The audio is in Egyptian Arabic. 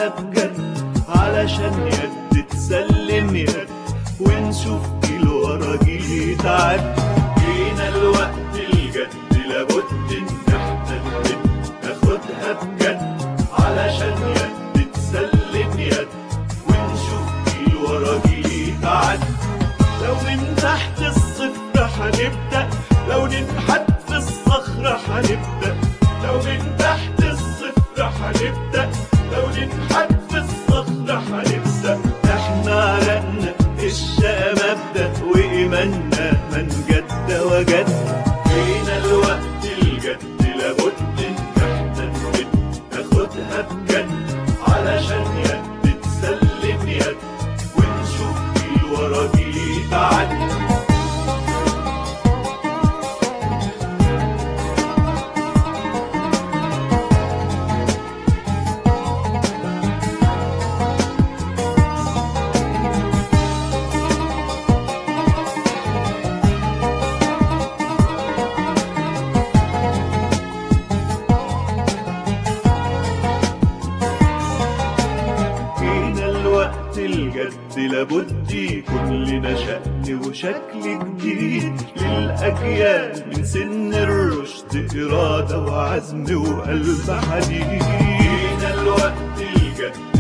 بجد علشان يد تسلم يد ونشوف جيل ورا جيل يتعد جينا الوقت الجد لابد ان احنا نبد ناخدها بجد علشان يد تسلم يد ونشوف جيل ورا جيل يتعد لو من تحت الصفر هنبدأ لو ننحت في الصخرة هنبدأ لو من تحت الصفر هنبدأ لو ننحت في الصخرة هنبدأ احنا عرقنا الشقة مبدأ وإيماننا من جد وجد فينا الوقت الجد لابد إن احنا نبد ناخدها بجد علشان يد تسلم يد ونشوف جيل ورا جيل يتعدي جينا الوقت الجد لابد يكون لنا شأن وشكل جديد للأجيال من سن الرشد إرادة وعزم وقلب حديد جينا الوقت الجد